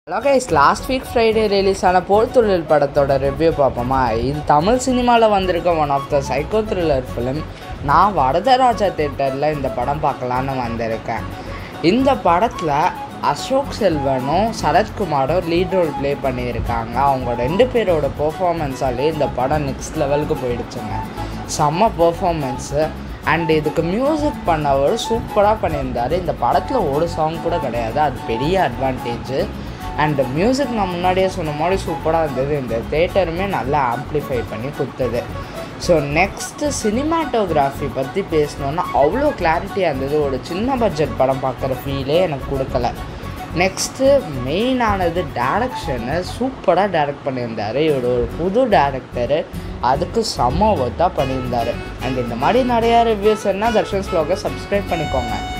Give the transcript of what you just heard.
hello guys last week Friday release ஆன போர் தொழில் படத்தோட ரிவ்யூ பார்ப்போமா இது தமிழ் சினிமாவில் வந்திருக்க one of the psycho thriller film நான் வரதராஜா தேட்டரில் இந்த படம் பார்க்கலான்னு வந்திருக்கேன் இந்த படத்தில் அசோக் செல்வனும் சரத்குமாரும் லீட் ரோல் ப்ளே பண்ணியிருக்காங்க அவங்க ரெண்டு பேரோட பெர்ஃபார்மன்ஸாலே இந்த படம் நெக்ஸ்ட் லெவலுக்கு போயிடுச்சுங்க செம்ம பெர்ஃபார்மன்ஸு அண்ட் இதுக்கு மியூசிக் பண்ணவர் சூப்பராக பண்ணியிருந்தார் இந்த படத்தில் ஒரு சாங் கூட கிடையாது அது பெரிய அட்வான்டேஜு அண்ட் மியூசிக் நான் முன்னாடியே சொன்ன மாதிரி சூப்பராக இருந்தது இந்த தேட்டருமே நல்லா ஆம்ப்ளிஃபை பண்ணி கொடுத்தது ஸோ நெக்ஸ்ட்டு சினிமாட்டோகிராஃபி பற்றி பேசணுன்னா அவ்வளோ கிளாரிட்டியாக இருந்தது ஒரு சின்ன பட்ஜெட் படம் பார்க்குற ஃபீலே எனக்கு கொடுக்கல நெக்ஸ்ட்டு மெயினானது டேரக்ஷனு சூப்பராக டேரக்ட் பண்ணியிருந்தார் இவர் ஒரு புது டேரக்டரு அதுக்கு செம்ம ஒர்த்தாக பண்ணியிருந்தார் அண்ட் இந்த மாதிரி நிறையா ரிவ்யூஸ் என்ன தர்ஷன்ஸ் ப்ளாகை சப்ஸ்கிரைப் பண்ணிக்கோங்க